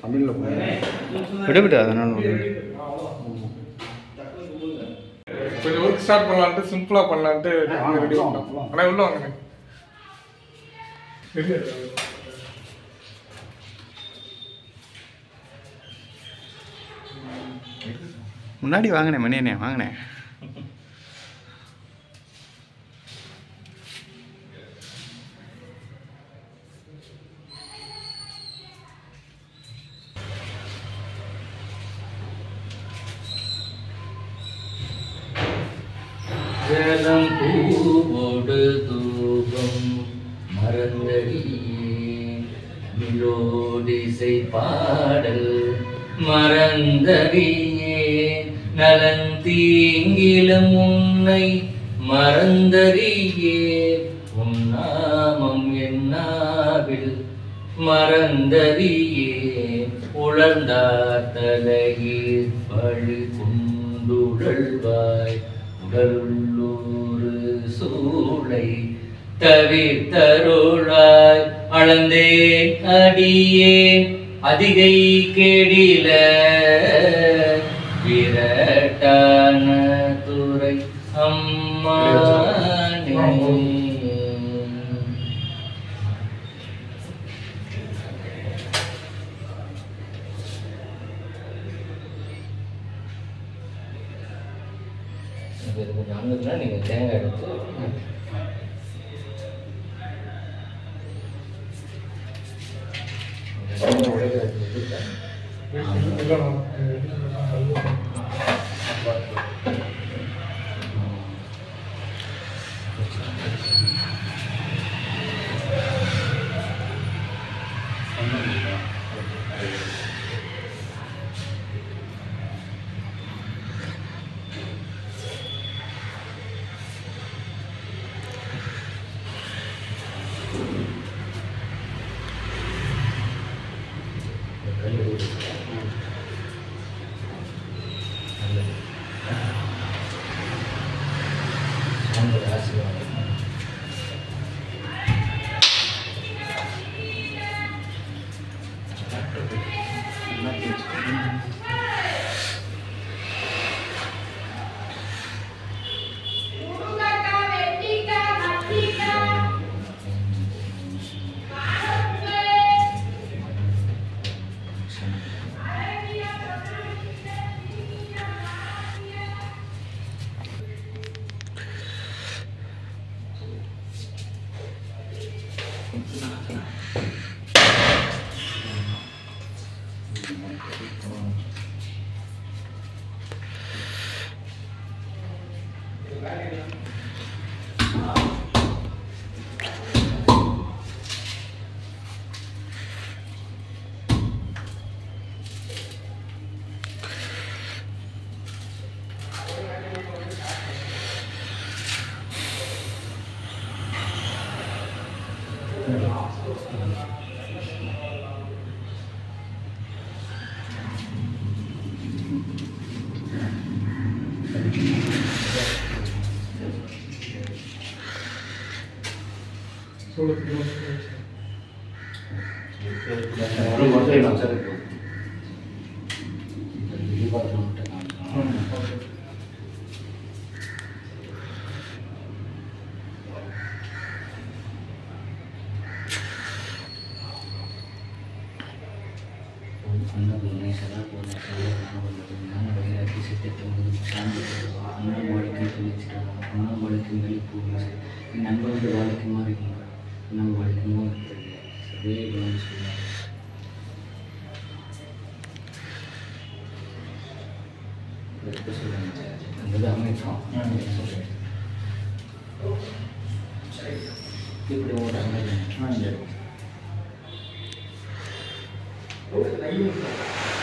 தமிழில் விடு விடு அதனால ஒண்ணு இல்ல. கொஞ்சம் ஒர்க் ஸ்டார்ட் பண்ணலான்ட்டு சிம்பிளா பண்ணலான்ட்டு வாங்க, ரெடி வாங்க, பண்ணோம் வாங்க. ஆனால் உள்ள வாங்க முன்னாடி வாங்கினேன் மணியண்ணே வாங்கினேன் ஜலம் பூவோடு தூபம் மறந்தறியேன் மிழோடிசை பாடல் மறந்தறியேன் நலன் தீங்கிலும் உன்னை மறந்தறியேன் உன்னாமம் என்னாவில் மறந்தறியேன் உழந்தார் தலையில் பழி கொண்டுழல்வாய் உடலுள்ளூறு சூளை தவிர்த்தருளாய் அளந்தே அடியேன் அதிகை கேடில விரட்டான துறை அம்மானே இது கொஞ்சம் அங்குதுன்னா நீங்கள் தேங்காய் எடுத்து தேங்காய் உடைக்க வச்சுட்டு ஆசீர்வாதம் உருகக்கா வெட்டிக்கா மத்திக்கா காரத்து ஒரு மட்டும் நான் சரி அன்னபூர்ணை சதாபூர்ணை சதாபூர்ணம் ஞான வைராக்கி சித்தத்தை சாந்தி அன்னம் வாழ்க்கை துணிச்சிட்டு அன்னம் வாழ்க்கை வெளிப்பூர்ண என் நண்பர்கள் வாழ்க்கை மாறி அன்னம் வாழ்க்கை நோய் சதே குணம் சொன்னார் அந்த அமைச்சோம் இப்படி ஓட்டாங்க ஆ சரி